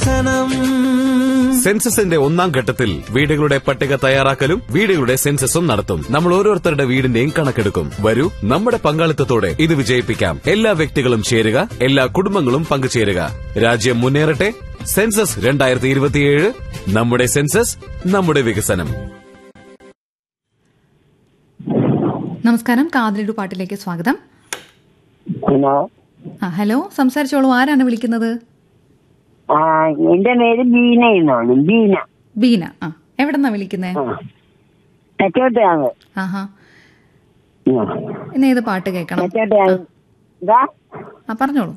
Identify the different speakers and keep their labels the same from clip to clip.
Speaker 1: വികസനം
Speaker 2: സെൻസസിന്റെ ഒന്നാം ഘട്ടത്തിൽ വീടുകളുടെ പട്ടിക തയ്യാറാക്കലും വീടുകളുടെ സെൻസസും നടത്തും നമ്മൾ ഓരോരുത്തരുടെ വീടിന്റെയും കണക്കെടുക്കും വരൂ നമ്മുടെ പങ്കാളിത്തത്തോടെ ഇത് വിജയിപ്പിക്കാം എല്ലാ വ്യക്തികളും ചേരുക എല്ലാ കുടുംബങ്ങളും പങ്കുചേരുക രാജ്യം മുന്നേറട്ടെ സെൻസസ് രണ്ടായിരത്തി ഇരുപത്തിയേഴ് നമ്മുടെ സെൻസസ് നമ്മുടെ വികസനം
Speaker 3: നമസ്കാരം കാതിലൊരു പാട്ടിലേക്ക് സ്വാഗതം
Speaker 4: ഹലോ
Speaker 3: ആ ഹലോ സംസാരിച്ചോളൂ ആരാണ് വിളിക്കുന്നത്
Speaker 4: ആ എന്റെ പേര് ബീന എന്നാണ് ബീന
Speaker 3: ബീന ആ എവിടെന്നാ വിളിക്കുന്നേ
Speaker 4: ആ തെറ്റോട്ടാണ്
Speaker 3: ആഹാ ഇന്ന് ഏത് പാട്ട് കേൾക്കണം
Speaker 4: തെറ്റോട്ടാണ് ഇതാ
Speaker 3: ആ പറഞ്ഞോളൂ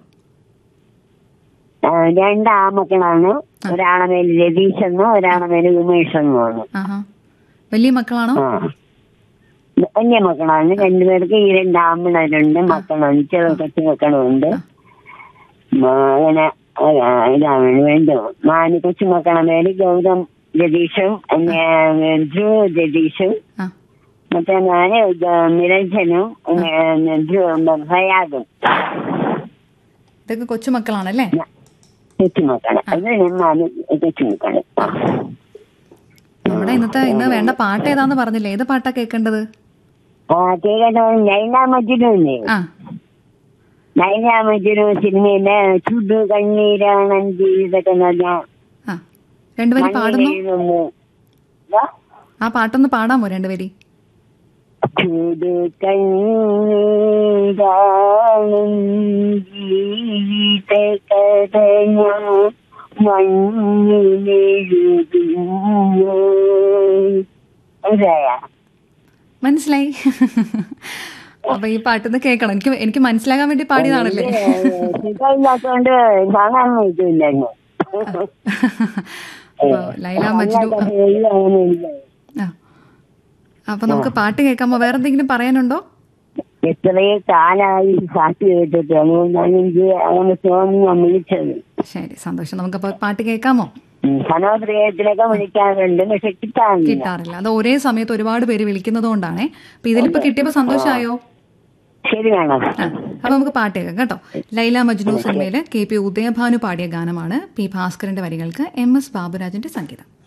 Speaker 4: ആ, രണ്ട് ആമക്കളാണ് ഒരാളെ പേര് രതീഷ് എന്നും ഒരാളെ പേര് ഉമേഷ് എന്നുമാണ്
Speaker 3: ആഹാ വലിയ മക്കളാണോ
Speaker 4: ആ വലിയ മക്കളാണ് രണ്ടുപേർക്ക് ഈ രണ്ട് ആമ്പിളരുണ്ട് മക്കളുണ്ട് ചെറു കൊച്ചു മക്കളുണ്ട് ആ, അങ്ങനെ ആ, ഇതാണ് വേണ്ടത് നാല് കൊച്ചു മക്കളെ പേര് ഗൗതം രതീഷും പിന്നെ ധ്രു രതീഷും
Speaker 3: ആ
Speaker 4: ಮತ್ತೆ ನಾನೇ ನಿರಂಜനും ഭയാഗും
Speaker 3: ഇതൊക്കെ കൊച്ചുമക്കളാണല്ലേ
Speaker 4: കൊച്ചുമക്കള് അത് ഞാന് കൊച്ചുമക്കള്
Speaker 3: നമ്മുടെ ഇന്നത്തെ ഇന്ന് വേണ്ട പാട്ട് ഏതാന്ന് പറഞ്ഞില്ലേ ഏത് പാട്ടാ കേൾക്കേണ്ടത്
Speaker 4: ആ കേട്ടോ നൈനാ മജ്ജുനുല്ലേ
Speaker 3: ആ
Speaker 4: നൈനാ മജ്ജുനു സിനിമയിലെ ചുടു കണ്ണീരാണഞ്ചി ഇതൊക്കെ ഞാൻ
Speaker 3: ആ രണ്ടുപേരും പാടുന്നു
Speaker 4: എഴുതുന്നു ഇതാ.
Speaker 3: ആ പാട്ടൊന്ന് പാടാമോ രണ്ടുപേരി
Speaker 4: ചുടു കണ്ണീരാണഞ്ചി ജീവിത കഥ ഞാൻ മണ്ണിലെഴുതുന്നു മനസ്സിലായോ?
Speaker 3: മനസ്സിലായി അപ്പൊ ഈ പാട്ടൊന്ന് കേൾക്കണം എനിക്ക് എനിക്ക് മനസ്സിലാകാൻ വേണ്ടി പാടിയതാണല്ലേ
Speaker 4: സുഖമില്ലാത്തോണ്ട് കാണാൻ പറ്റില്ലായിരുന്നു
Speaker 3: അപ്പൊ ലൈല മജ്നു
Speaker 4: അങ്ങനെയില്ല
Speaker 3: ആ അപ്പൊ നമുക്ക് പാട്ട് കേൾക്കാമോ വേറെ എന്തെങ്കിലും പറയാനുണ്ടോ
Speaker 4: എത്രയോ കാലായി പാട്ട് കേട്ടിട്ട് അതുകൊണ്ടാണ് എനിക്ക് അങ്ങനെ തോന്നി ഞാൻ വിളിച്ചത്
Speaker 3: ശരി സന്തോഷം നമുക്കപ്പോ പാട്ട് കേൾക്കാമോ
Speaker 4: കനോദ്രയത്തിലൊക്കെ വിളിക്കാറുണ്ട് പക്ഷെ കിട്ടാറില്ല
Speaker 3: കിട്ടാറില്ല അത് ഒരേ സമയത്ത് ഒരുപാട് പേര് വിളിക്കുന്നത് കൊണ്ടാണേ അപ്പൊ ഇതിലിപ്പോ കിട്ടിയപ്പോ സന്തോഷമായോ
Speaker 4: ശരി വേണം
Speaker 3: ആ അപ്പൊ നമുക്ക് പാട്ട് കേൾക്കാം കേട്ടോ ലൈല മജ്നു സിനിമയില് കെ പി ഉദയഭാനു പാടിയ ഗാനമാണ് പി ഭാസ്കരന്റെ വരികൾക്ക് എം എസ് ബാബുരാജിന്റെ സംഗീതം